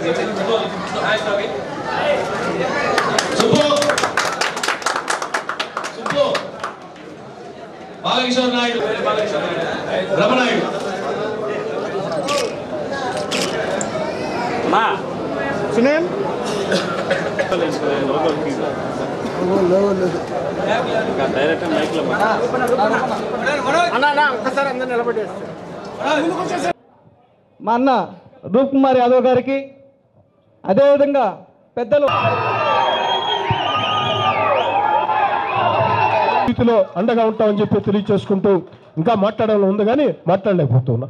సుబ్బు సుబ్బు బాలకిషోర్ నాయుడు బాలకిషోర్ నాయుడు రమణాయుడు మా Sunil direct mic లో అన్న అన్న ఒక్కసారి అందరు నిలబడేస్తారు మా అన్న రూప్ కుమార్ యాదవ్ గారికి అదేవిధంగా పెద్దలు రీతిలో అండగా ఉంటామని చెప్పి తెలియచేసుకుంటూ ఇంకా మాట్లాడాలని ఉంది కానీ మాట్లాడలేకపోతున్నా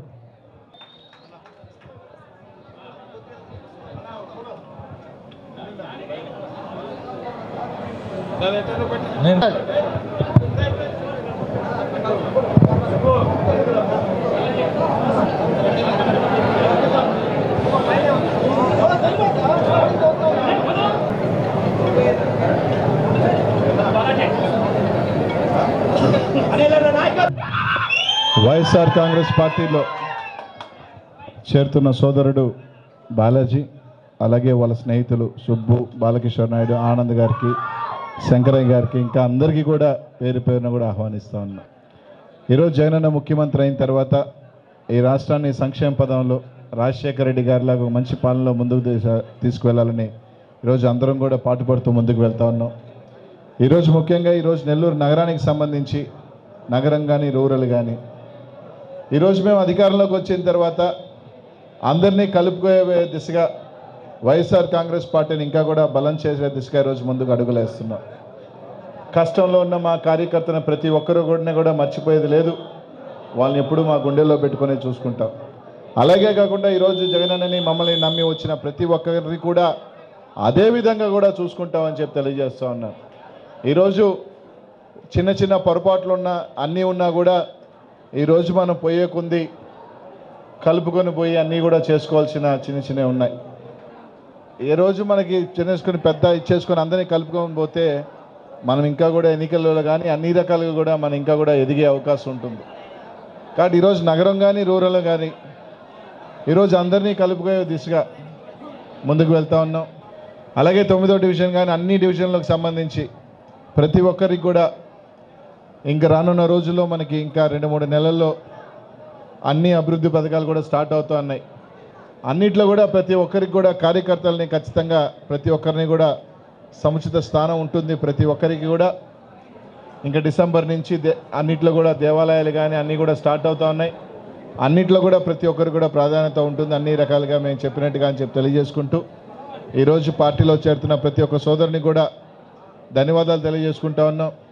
వైఎస్ఆర్ కాంగ్రెస్ పార్టీలో చేరుతున్న సోదరుడు బాలాజీ అలాగే వాళ్ళ స్నేహితులు సుబ్బు బాలకిషోర్ నాయుడు ఆనంద్ గారికి శంకరయ్య గారికి ఇంకా అందరికీ కూడా పేరు పేరున కూడా ఆహ్వానిస్తా ఉన్నా ఈరోజు జగనన్న ముఖ్యమంత్రి అయిన తర్వాత ఈ రాష్ట్రాన్ని సంక్షేమ పదంలో రాజశేఖర రెడ్డి గారిలాగా ఒక మంచి పాలనలో ముందుకు తీసా- తీసుకువెళ్ళాలని ఈరోజు అందరం కూడా పాటుపడుతూ ముందుకు వెళ్తా ఉన్నాం ఈరోజు ముఖ్యంగా ఈరోజు నెల్లూరు నగరానికి సంబంధించి నగరం కానీ రూరల్ కానీ ఈరోజు మేము అధికారంలోకి వచ్చిన తర్వాత అందరినీ కలుపుకోయే దిశగా వైఎస్ఆర్ కాంగ్రెస్ పార్టీని ఇంకా కూడా బలం చేసే దిశగా ఈరోజు ముందుకు అడుగులేస్తున్నాం కష్టంలో ఉన్న మా కార్యకర్తను ప్రతి ఒక్కరు కూడా కూడా మర్చిపోయేది లేదు వాళ్ళని ఎప్పుడూ మా గుండెల్లో పెట్టుకొని చూసుకుంటాం అలాగే కాకుండా ఈరోజు జగనన్నని మమ్మల్ని నమ్మి వచ్చిన ప్రతి ఒక్కరిని కూడా అదే విధంగా కూడా చూసుకుంటామని చెప్పి తెలియజేస్తా ఉన్నాను ఈరోజు చిన్న చిన్న పొరపాట్లు ఉన్నా అన్నీ ఉన్నా కూడా ఈరోజు మనం పోయే కొంది కలుపుకొని పోయి అన్నీ కూడా చేసుకోవాల్సిన చిన్న చిన్నవి ఉన్నాయి ఏ రోజు మనకి చిన్నేసుకొని పెద్ద ఇచ్చేసుకొని అందరినీ కలుపుకొని పోతే మనం ఇంకా కూడా ఎన్నికల్లో కానీ అన్ని రకాలుగా కూడా మనం ఇంకా కూడా ఎదిగే అవకాశం ఉంటుంది కాబట్టి ఈరోజు నగరం కానీ రూరల్ కానీ ఈరోజు అందరినీ కలుపుకునే దిశగా ముందుకు వెళ్తా ఉన్నాం అలాగే తొమ్మిదో డివిజన్ కానీ అన్ని డివిజన్లకు సంబంధించి ప్రతి ఒక్కరికి కూడా ఇంకా రానున్న రోజుల్లో మనకి ఇంకా రెండు మూడు నెలల్లో అన్ని అభివృద్ధి పథకాలు కూడా స్టార్ట్ అవుతూ ఉన్నాయి అన్నిట్లో కూడా ప్రతి ఒక్కరికి కూడా కార్యకర్తలని ఖచ్చితంగా ప్రతి ఒక్కరిని కూడా సముచిత స్థానం ఉంటుంది ప్రతి ఒక్కరికి కూడా ఇంకా డిసెంబర్ నుంచి దే అన్నిట్లో కూడా దేవాలయాలు కానీ అన్నీ కూడా స్టార్ట్ అవుతూ ఉన్నాయి అన్నిట్లో కూడా ప్రతి ఒక్కరికి కూడా ప్రాధాన్యత ఉంటుంది అన్ని రకాలుగా మేము చెప్పినట్టుగా అని చెప్పి తెలియజేసుకుంటూ ఈరోజు పార్టీలో చేరుతున్న ప్రతి ఒక్క సోదరుని కూడా ధన్యవాదాలు తెలియజేసుకుంటా ఉన్నాం